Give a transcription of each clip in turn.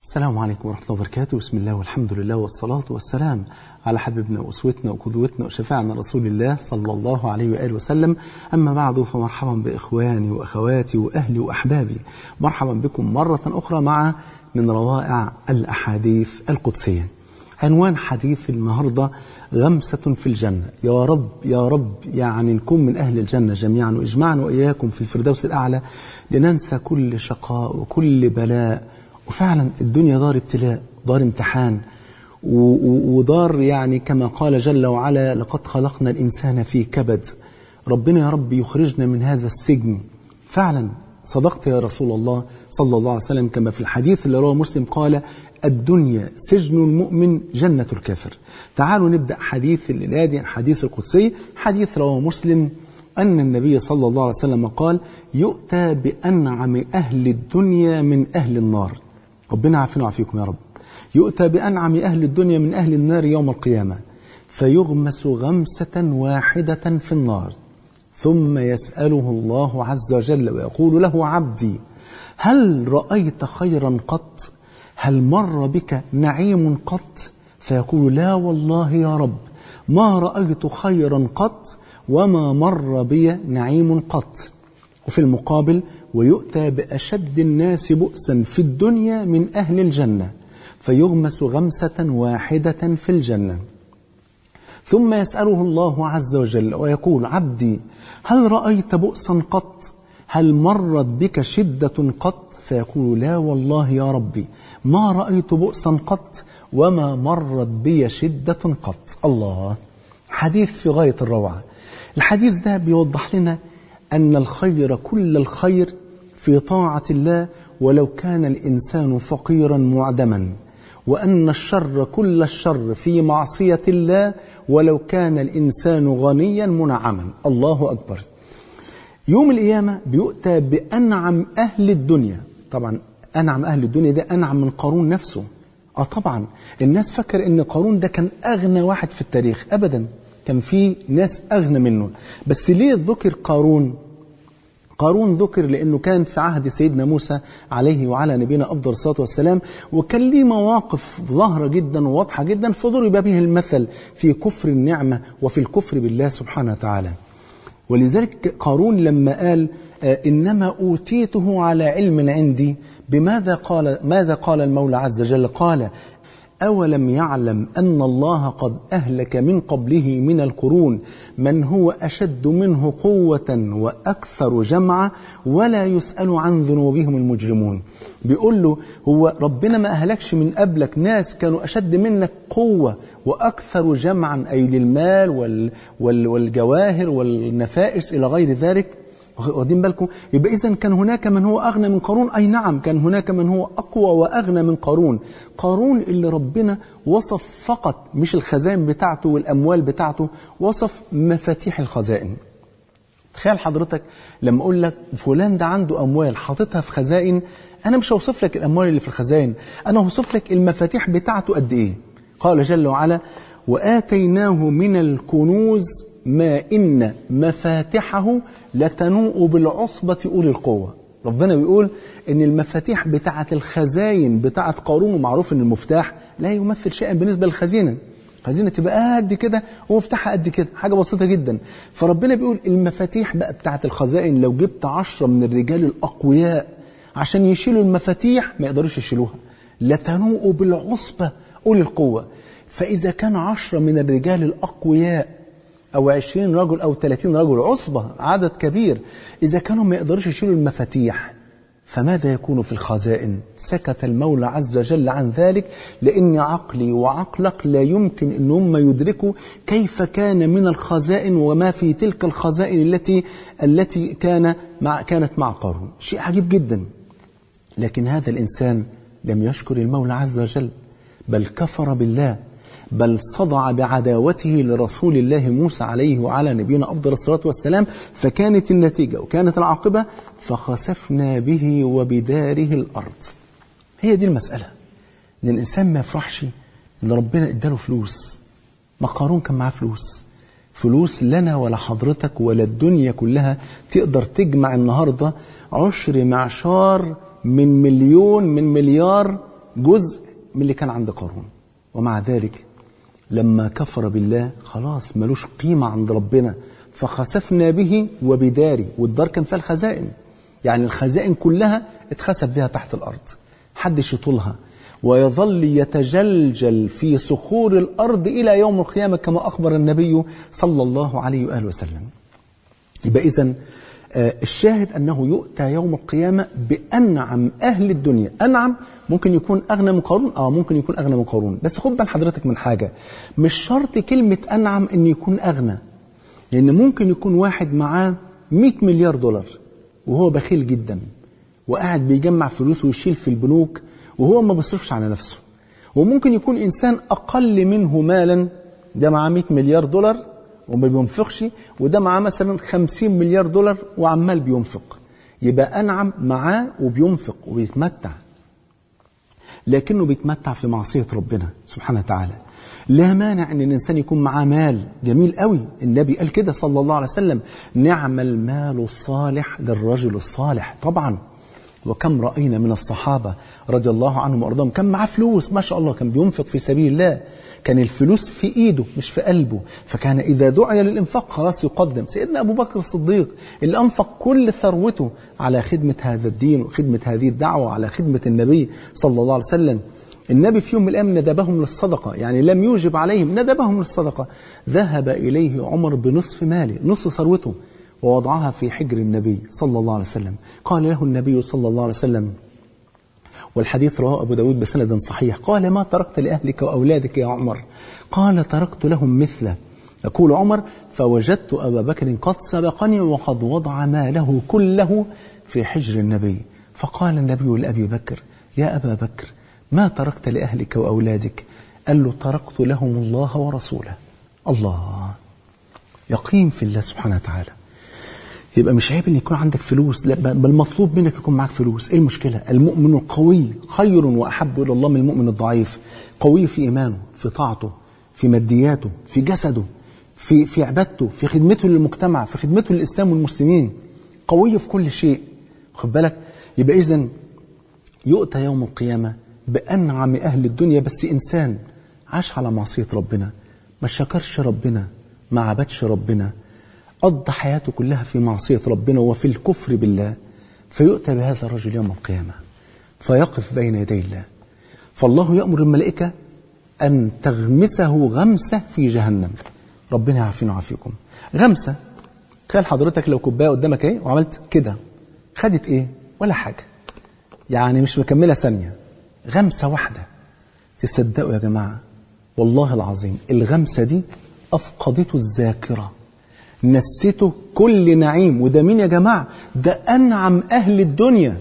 السلام عليكم ورحمة الله وبركاته بسم الله والحمد لله والصلاة والسلام على حبيبنا وأسوتنا وقدوتنا وشفاعنا رسول الله صلى الله عليه وآله وسلم أما بعد فمرحبا بإخواني وأخواتي وأهلي وأحبابي مرحبا بكم مرة أخرى مع من روائع الأحاديث القدسية عنوان حديث النهاردة غمسة في الجنة يا رب يا رب يعني نكون من أهل الجنة جميعا وإجمعنا وإياكم في الفردوس الأعلى لننسى كل شقاء وكل بلاء وفعلا الدنيا دار ابتلاء دار امتحان ودار يعني كما قال جل وعلا لقد خلقنا الإنسان في كبد ربنا يا رب يخرجنا من هذا السجن فعلا صدقت يا رسول الله صلى الله عليه وسلم كما في الحديث اللي رواه مسلم قال الدنيا سجن المؤمن جنة الكافر تعالوا نبدأ حديث الليلة الحديث القدسي حديث رواه مسلم أن النبي صلى الله عليه وسلم قال يؤتى بأنعم أهل الدنيا من أهل النار ربنا عافينا وعافيكم يا رب يؤتى بأنعم أهل الدنيا من أهل النار يوم القيامة فيغمس غمسة واحدة في النار ثم يسأله الله عز وجل ويقول له عبدي هل رأيت خيرا قط هل مر بك نعيم قط فيقول لا والله يا رب ما رأيت خيرا قط وما مر بي نعيم قط وفي المقابل ويؤتى بأشد الناس بؤسا في الدنيا من أهل الجنة فيغمس غمسة واحدة في الجنة ثم يسأله الله عز وجل ويقول عبدي هل رأيت بؤسا قط هل مرت بك شدة قط فيقول لا والله يا ربي ما رأيت بؤسا قط وما مرت بي شدة قط الله حديث في غاية الروعة الحديث ده بيوضح لنا أن الخير كل الخير في طاعة الله ولو كان الإنسان فقيرا معدما وأن الشر كل الشر في معصية الله ولو كان الإنسان غنيا منعما الله أكبر يوم القيامة بيؤتى بأنعم أهل الدنيا طبعا أنعم أهل الدنيا ده أنعم من قارون نفسه آه طبعا الناس فكر أن قارون ده كان أغنى واحد في التاريخ أبدا كان في ناس أغنى منه بس ليه ذكر قارون قارون ذكر لأنه كان في عهد سيدنا موسى عليه وعلى نبينا أفضل الصلاة والسلام وكان ليه مواقف ظاهرة جدا وواضحة جدا فضرب به المثل في كفر النعمة وفي الكفر بالله سبحانه وتعالى ولذلك قارون لما قال إنما أوتيته على علم عندي بماذا قال ماذا قال المولى عز وجل قال أولم يعلم أن الله قد أهلك من قبله من القرون من هو أشد منه قوة وأكثر جمعا ولا يسأل عن ذنوبهم المجرمون بيقول له هو ربنا ما أهلكش من قبلك ناس كانوا أشد منك قوة وأكثر جمعا أي للمال وال وال والجواهر والنفائس إلى غير ذلك واخدين بالكم يبقى اذا كان هناك من هو اغنى من قارون اي نعم كان هناك من هو اقوى واغنى من قارون قارون اللي ربنا وصف فقط مش الخزائن بتاعته والاموال بتاعته وصف مفاتيح الخزائن تخيل حضرتك لما اقول لك فلان ده عنده اموال حاططها في خزائن انا مش هوصف لك الاموال اللي في الخزائن انا هوصف لك المفاتيح بتاعته قد ايه قال جل وعلا واتيناه من الكنوز ما إن مفاتحه لتنوء بالعصبة أولي القوة ربنا بيقول إن المفاتيح بتاعة الخزاين بتاعة قارون ومعروف إن المفتاح لا يمثل شيئا بالنسبة للخزينة خزينة تبقى قد كده ومفتاحها قد كده حاجة بسيطة جدا فربنا بيقول المفاتيح بقى بتاعة الخزائن لو جبت عشرة من الرجال الأقوياء عشان يشيلوا المفاتيح ما يقدروش يشيلوها لتنوء بالعصبة أولي القوة فإذا كان عشرة من الرجال الأقوياء أو عشرين رجل أو ثلاثين رجل عصبة عدد كبير إذا كانوا ما يقدروش يشيلوا المفاتيح فماذا يكون في الخزائن سكت المولى عز وجل عن ذلك لأن عقلي وعقلك لا يمكن أن هم يدركوا كيف كان من الخزائن وما في تلك الخزائن التي التي كان مع كانت مع قارون شيء عجيب جدا لكن هذا الإنسان لم يشكر المولى عز وجل بل كفر بالله بل صدع بعداوته لرسول الله موسى عليه وعلى نبينا أفضل الصلاة والسلام فكانت النتيجة وكانت العاقبة فخسفنا به وبداره الأرض هي دي المسألة إن الإنسان ما يفرحش إن ربنا إداله فلوس ما قارون كان معاه فلوس فلوس لنا ولا حضرتك ولا الدنيا كلها تقدر تجمع النهاردة عشر معشار من مليون من مليار جزء من اللي كان عند قارون ومع ذلك لما كفر بالله خلاص ملوش قيمة عند ربنا فخسفنا به وبداره والدار كان فيها الخزائن يعني الخزائن كلها اتخسف بها تحت الأرض حدش يطولها ويظل يتجلجل في صخور الأرض إلى يوم القيامة كما أخبر النبي صلى الله عليه وآله وسلم يبقى إذن الشاهد أنه يؤتى يوم القيامة بأنعم أهل الدنيا أنعم ممكن يكون أغنى من قارون آه ممكن يكون أغنى من قارون بس خد بال حضرتك من حاجة مش شرط كلمة أنعم أن يكون أغنى لأن ممكن يكون واحد معاه 100 مليار دولار وهو بخيل جدا وقاعد بيجمع فلوس ويشيل في البنوك وهو ما بيصرفش على نفسه وممكن يكون إنسان أقل منه مالا ده معاه 100 مليار دولار وما بينفقش وده معاه مثلا 50 مليار دولار وعمال بينفق يبقى أنعم معاه وبينفق وبيتمتع لكنه بيتمتع في معصية ربنا سبحانه وتعالى لا مانع ان الانسان يكون معاه مال جميل قوي النبي قال كده صلى الله عليه وسلم نعم المال الصالح للرجل الصالح طبعا وكم رأينا من الصحابة رضي الله عنهم وأرضاهم كان معاه فلوس ما شاء الله كان بينفق في سبيل الله كان الفلوس في إيده مش في قلبه فكان إذا دعي للإنفاق خلاص يقدم سيدنا أبو بكر الصديق اللي أنفق كل ثروته على خدمة هذا الدين وخدمة هذه الدعوة وعلى خدمة النبي صلى الله عليه وسلم النبي في يوم من الأيام ندبهم للصدقة يعني لم يوجب عليهم ندبهم للصدقة ذهب إليه عمر بنصف ماله نصف ثروته ووضعها في حجر النبي صلى الله عليه وسلم قال له النبي صلى الله عليه وسلم والحديث رواه أبو داود بسند صحيح قال ما تركت لأهلك وأولادك يا عمر قال تركت لهم مثله يقول عمر فوجدت أبا بكر قد سبقني وقد وضع ماله كله في حجر النبي فقال النبي لأبي بكر يا أبا بكر ما تركت لأهلك وأولادك قال له تركت لهم الله ورسوله الله يقيم في الله سبحانه وتعالى يبقى مش عيب ان يكون عندك فلوس لا بل مطلوب منك يكون معك فلوس ايه المشكله المؤمن القوي خير واحب الى الله من المؤمن الضعيف قوي في ايمانه في طاعته في مادياته في جسده في في عبادته في خدمته للمجتمع في خدمته للاسلام والمسلمين قوي في كل شيء خد بالك يبقى اذا يؤتى يوم القيامه بانعم اهل الدنيا بس انسان عاش على معصيه ربنا ما شكرش ربنا ما عبدش ربنا قضى حياته كلها في معصية ربنا وفي الكفر بالله فيؤتى بهذا الرجل يوم القيامة فيقف بين يدي الله فالله يأمر الملائكة أن تغمسه غمسة في جهنم ربنا يعافينا ويعافيكم غمسة تخيل حضرتك لو كوباية قدامك ايه وعملت كده خدت ايه ولا حاجة يعني مش مكملة ثانية غمسة واحدة تصدقوا يا جماعة والله العظيم الغمسة دي أفقدته الذاكرة نسيته كل نعيم وده مين يا جماعة ده أنعم أهل الدنيا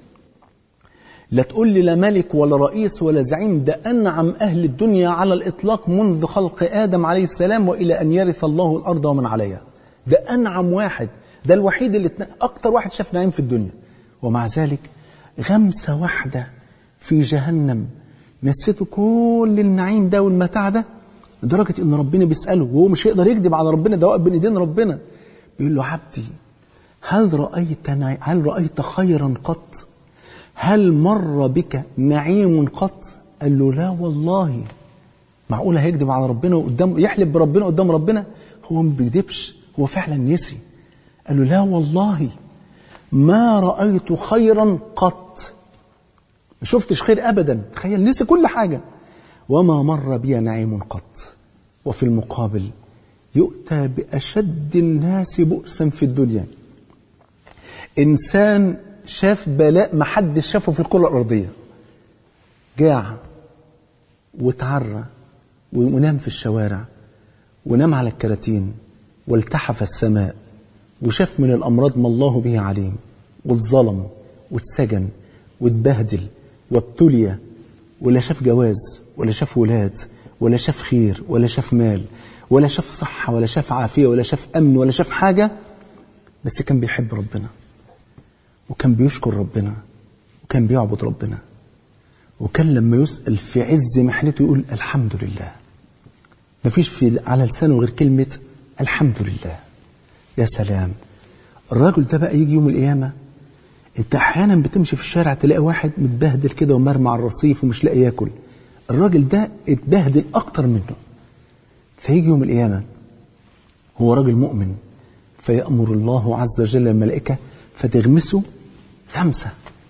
لا تقول لي لا ملك ولا رئيس ولا زعيم ده أنعم أهل الدنيا على الإطلاق منذ خلق آدم عليه السلام وإلى أن يرث الله الأرض ومن عليها ده أنعم واحد ده الوحيد اللي أكتر واحد شاف نعيم في الدنيا ومع ذلك غمسة واحدة في جهنم نسيته كل النعيم ده والمتاع ده لدرجة إن ربنا بيسأله وهو مش هيقدر يكذب على ربنا ده واقف بين إيدين ربنا بيقول له عبدي هل رأيت هل رأيت خيرا قط؟ هل مر بك نعيم قط؟ قال له لا والله معقولة هيكذب على ربنا قدام يحلف بربنا قدام ربنا؟ هو ما بيكذبش هو فعلا نسي قال له لا والله ما رأيت خيرا قط ما شفتش خير أبدا تخيل نسي كل حاجة وما مر بي نعيم قط وفي المقابل يؤتى بأشد الناس بؤسا في الدنيا إنسان شاف بلاء ما حد شافه في الكرة الأرضية جاع وتعرى ونام في الشوارع ونام على الكراتين والتحف السماء وشاف من الأمراض ما الله به عليم واتظلم واتسجن واتبهدل وابتلي ولا شاف جواز ولا شاف ولاد ولا شاف خير ولا شاف مال ولا شاف صحة ولا شاف عافية ولا شاف أمن ولا شاف حاجة بس كان بيحب ربنا وكان بيشكر ربنا وكان بيعبد ربنا وكان لما يسأل في عز محنته يقول الحمد لله مفيش في على لسانه غير كلمة الحمد لله يا سلام الراجل ده بقى يجي يوم القيامة انت احيانا بتمشي في الشارع تلاقي واحد متبهدل كده ومرمى على الرصيف ومش لاقي ياكل الراجل ده اتبهدل اكتر منه فيجي يوم القيامه هو راجل مؤمن فيأمر الله عز وجل الملائكة فتغمسه غمسة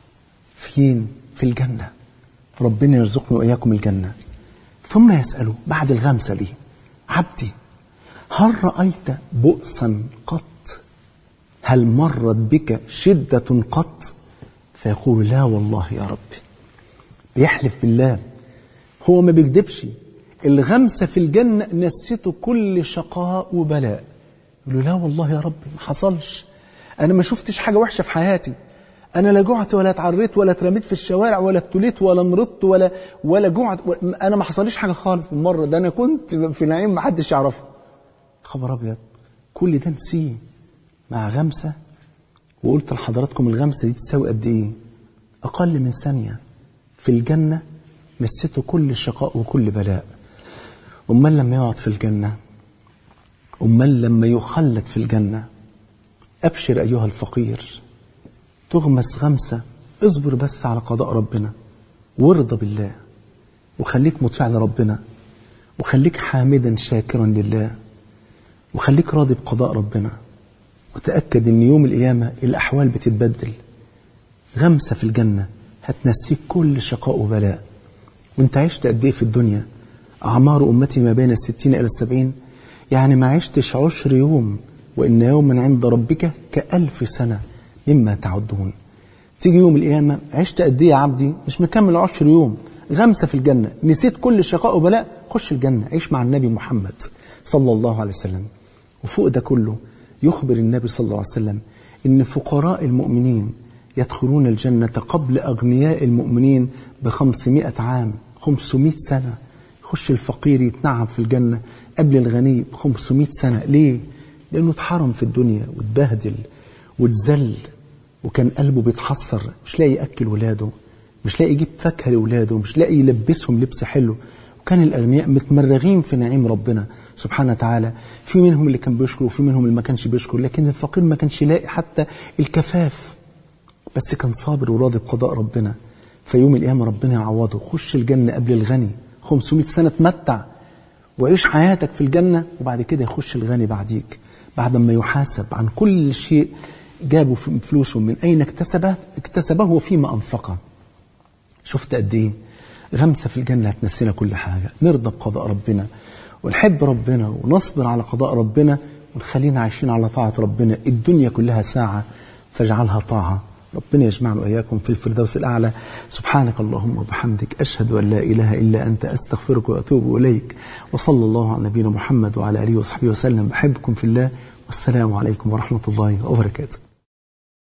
فين في الجنة ربنا يرزقنا وإياكم الجنة ثم يسأله بعد الغمسة دي عبدي هل رأيت بؤسا قط هل مرت بك شدة قط فيقول لا والله يا رب بيحلف بالله هو ما بيكذبش الغمسة في الجنة نسيته كل شقاء وبلاء يقول له لا والله يا رب ما حصلش أنا ما شفتش حاجة وحشة في حياتي أنا لا جعت ولا اتعريت ولا اترميت في الشوارع ولا ابتليت ولا مرضت ولا ولا جعت أنا ما حصليش حاجة خالص بالمرة ده أنا كنت في نعيم ما حدش يعرفه خبر أبيض كل ده نسيه مع غمسة وقلت لحضراتكم الغمسة دي تساوي قد إيه أقل من ثانية في الجنة نسيته كل شقاء وكل بلاء أمال لما يقعد في الجنة أمال لما يخلد في الجنة أبشر أيها الفقير تغمس غمسة اصبر بس على قضاء ربنا وارضى بالله وخليك مطيع لربنا وخليك حامدا شاكرا لله وخليك راضي بقضاء ربنا وتأكد ان يوم القيامة الأحوال بتتبدل غمسة في الجنة هتنسيك كل شقاء وبلاء وانت عشت قد ايه في الدنيا أعمار أمتي ما بين الستين إلى السبعين يعني ما عشتش عشر يوم وإن يوما عند ربك كألف سنة مما تعدون تيجي يوم القيامة عشت قد ايه يا عبدي مش مكمل عشر يوم غمسة في الجنة نسيت كل شقاء وبلاء خش الجنة عيش مع النبي محمد صلى الله عليه وسلم وفوق ده كله يخبر النبي صلى الله عليه وسلم إن فقراء المؤمنين يدخلون الجنة قبل أغنياء المؤمنين بخمسمائة عام خمسمائة سنة يخش الفقير يتنعم في الجنة قبل الغني ب 500 سنة ليه؟ لأنه اتحرم في الدنيا واتبهدل واتذل وكان قلبه بيتحسر مش لاقي يأكل ولاده مش لاقي يجيب فاكهة لولاده مش لاقي يلبسهم لبس حلو وكان الأغنياء متمرغين في نعيم ربنا سبحانه وتعالى في منهم اللي كان بيشكر وفي منهم اللي ما كانش بيشكر لكن الفقير ما كانش يلاقي حتى الكفاف بس كان صابر وراضي بقضاء ربنا فيوم القيامة ربنا يعوضه خش الجنة قبل الغني 500 سنة تمتع وعيش حياتك في الجنة وبعد كده يخش الغني بعديك بعد ما يحاسب عن كل شيء جابه فلوسه من أين اكتسبه اكتسبه وفيما أنفقه شفت قد إيه غمسة في الجنة هتنسينا كل حاجة نرضى بقضاء ربنا ونحب ربنا ونصبر على قضاء ربنا ونخلينا عايشين على طاعة ربنا الدنيا كلها ساعة فاجعلها طاعة ربنا يجمعنا وإياكم في الفردوس الأعلى سبحانك اللهم وبحمدك أشهد أن لا إله إلا أنت أستغفرك وأتوب إليك وصلى الله على نبينا محمد وعلى آله وصحبه وسلم بحبكم في الله والسلام عليكم ورحمة الله وبركاته